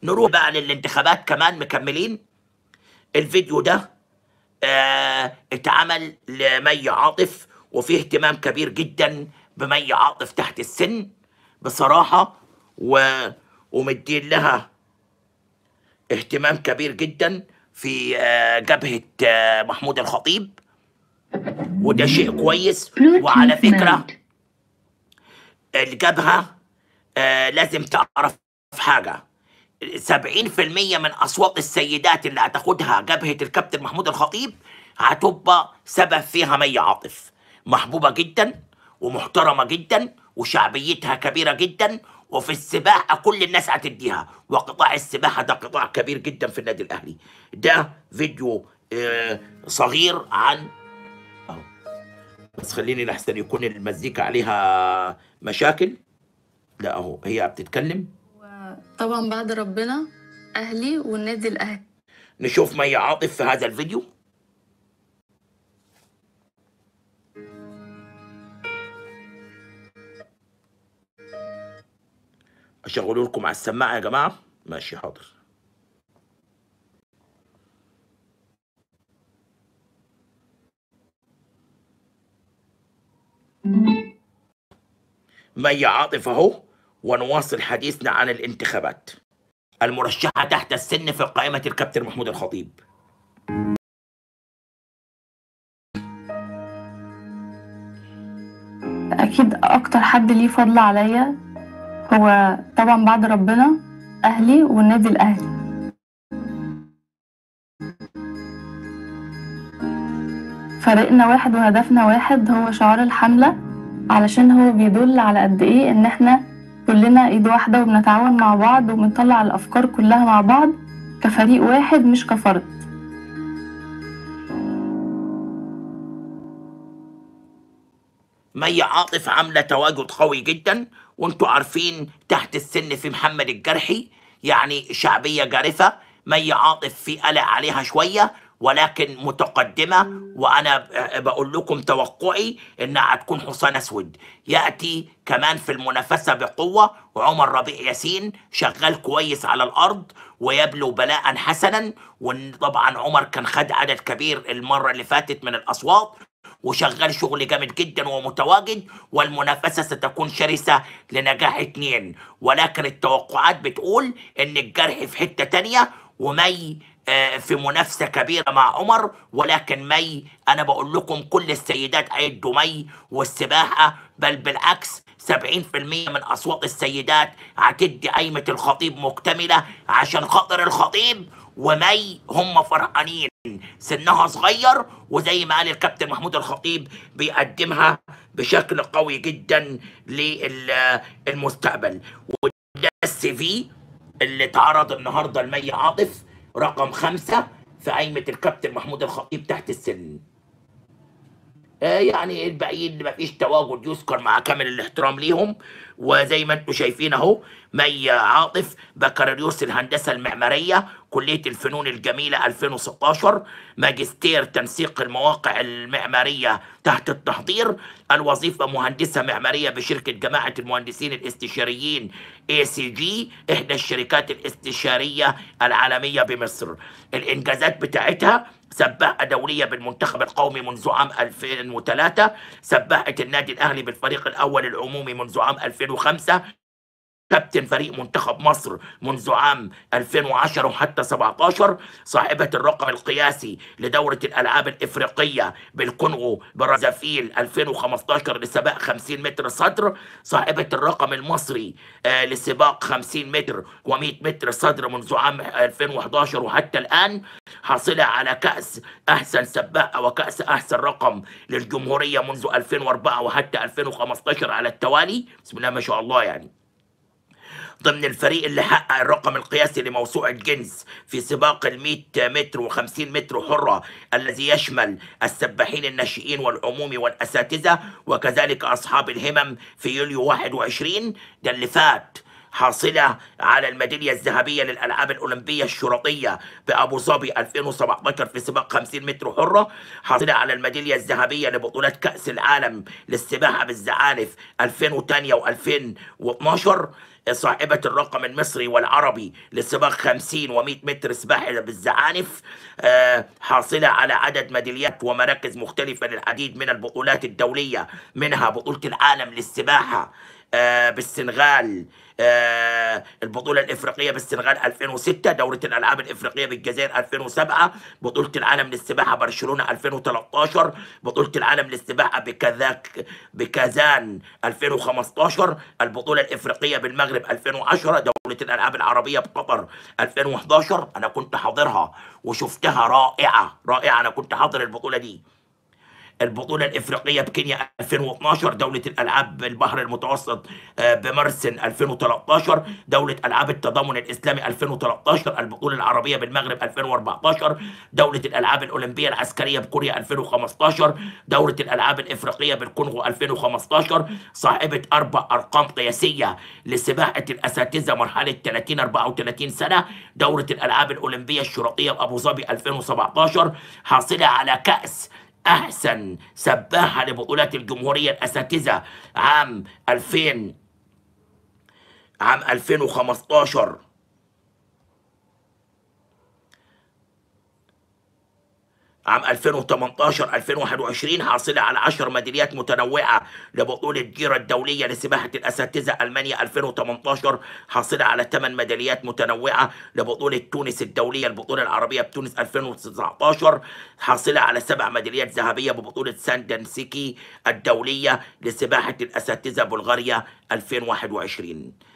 نروح بقى للانتخابات كمان مكملين الفيديو ده آه اتعمل لمي عاطف وفيه اهتمام كبير جدا بمي عاطف تحت السن بصراحة و... ومدين لها اهتمام كبير جدا في آه، جبهة آه، محمود الخطيب وده شيء كويس وعلى Bluetooth فكرة mode. الجبهة آه، لازم تعرف حاجة 70% من أصوات السيدات اللي هتاخدها جبهة الكابتن محمود الخطيب هتبقى سبب فيها مي عاطف محبوبة جدا ومحترمة جدا وشعبيتها كبيرة جدا وفي السباحة كل الناس هتديها وقطاع السباحة ده قطاع كبير جدا في النادي الأهلي ده فيديو آه، صغير عن أهو. بس خليني لحسن يكون المزيكا عليها مشاكل لا اهو هي بتتكلم طبعا بعد ربنا اهلي والنادي الاهلي نشوف مي عاطف في هذا الفيديو اشغله لكم على السماعه يا جماعه ماشي حاضر مي عاطف اهو ونواصل حديثنا عن الانتخابات المرشحة تحت السن في قائمة الكابتن محمود الخطيب اكيد اكتر حد ليه فضل عليا هو طبعا بعد ربنا اهلي والنادي الاهلي فريقنا واحد وهدفنا واحد هو شعار الحملة علشان هو بيدل على قد ايه ان احنا كلنا ايد واحدة وبنتعاون مع بعض وبنطلع الافكار كلها مع بعض كفريق واحد مش كفرد مي عاطف عاملة تواجد قوي جدا وانتوا عارفين تحت السن في محمد الجرحي يعني شعبية جارفة مي عاطف في قلق عليها شوية ولكن متقدمة وأنا ب- بقول لكم توقعي إنها هتكون حصان أسود يأتي كمان في المنافسة بقوة وعمر ربيع ياسين شغال كويس على الأرض ويبلو بلاء حسنا وطبعا عمر كان خد عدد كبير المرة اللي فاتت من الأصوات وشغال شغل جامد جدا ومتواجد والمنافسة ستكون شرسة لنجاح اتنين ولكن التوقعات بتقول ان الجرح في حتة تانية ومي آه، في منافسة كبيرة مع عمر ولكن مي أنا بقول لكم كل السيدات هيدوا مي والسباحة بل بالعكس 70% من أصوات السيدات هتدي قايمة الخطيب مكتملة عشان خاطر الخطيب ومي هم فرحانين سنها صغير وزي ما قال الكابتن محمود الخطيب بيقدمها بشكل قوي جدا للمستقبل وده السي في اللي اتعرض النهارده لمي عاطف رقم خمسة في قايمة الكابتن محمود الخطيب تحت السن آه، يعني الباقيين ما فيش تواجد يذكر مع كامل الاحترام ليهم وزي ما انتم شايفين اهو مي عاطف بكالوريوس الهندسه المعماريه كليه الفنون الجميله 2016 ماجستير تنسيق المواقع المعماريه تحت التحضير الوظيفه مهندسه معماريه بشركه جماعه المهندسين الاستشاريين اي سي جي احدى الشركات الاستشاريه العالميه بمصر الانجازات بتاعتها سباحة دولية بالمنتخب القومي منذ عام 2003 سباحة النادي الأهلي بالفريق الأول العمومي منذ عام 2005 كابتن فريق منتخب مصر منذ عام 2010 وحتى 17 صاحبة الرقم القياسي لدورة الألعاب الإفريقية بالكونغو برازافيل 2015 لسباق 50 متر صدر صاحبة الرقم المصري آه، لسباق 50 متر و100 متر صدر منذ عام 2011 وحتى الآن حاصلة على كأس أحسن سباقة وكأس أحسن رقم للجمهورية منذ 2004 وحتى 2015 على التوالي بسم الله ما شاء الله يعني ضمن الفريق اللي حقق الرقم القياسي لموسوعة جينز في سباق ال 100 متر و50 متر حرة الذي يشمل السباحين الناشئين والعمومي والأساتذة وكذلك أصحاب الهمم في يوليو 21 ده اللي فات حاصلة على الميدالية الذهبية للألعاب الأولمبية الشرطية بأبو ظبي 2017 في سباق 50 متر حرة حاصلة على الميدالية الذهبية لبطولات كأس العالم للسباحة بالزعانف 2008 و2012 صاحبة الرقم المصري والعربي لسباق 50 و100 متر سباحة بالزعانف آه، حاصلة على عدد ميداليات ومراكز مختلفة للعديد من البطولات الدولية منها بطولة العالم للسباحة آه، بالسنغال آه، البطولة الإفريقية بالسنغال 2006 دورة الألعاب الإفريقية بالجزائر 2007 بطولة العالم للسباحة برشلونة 2013 بطولة العالم للسباحة بكذاك بكازان 2015 البطولة الإفريقية بالمغرب 2010 دولة الألعاب العربية بقطر 2011 أنا كنت حاضرها وشفتها رائعة رائعة أنا كنت حاضر البطولة دي البطولة الإفريقية بكينيا 2012 دولة الألعاب بالبحر المتوسط آه، بمرسن 2013 دولة ألعاب التضامن الإسلامي 2013 البطولة العربية بالمغرب 2014 دولة الألعاب الأولمبية العسكرية بكوريا 2015 دولة الألعاب الإفريقية بالكونغو 2015 صاحبة أربع أرقام قياسية لسباحة الأساتذة مرحلة 30 34 سنة دورة الألعاب الأولمبية الشرطية بأبو ظبي 2017 حاصلة على كأس أحسن سباحة لبطولات الجمهورية الأساتذة عام 2000 عام 2015 عام 2018 2021 حاصلة على 10 ميداليات متنوعة لبطولة جيرة الدولية لسباحة الأساتذة ألمانيا 2018 حاصلة على 8 ميداليات متنوعة لبطولة تونس الدولية البطولة العربية بتونس 2019 حاصلة على 7 ميداليات ذهبية ببطولة ساندنسيكي الدولية لسباحة الأساتذة بلغاريا 2021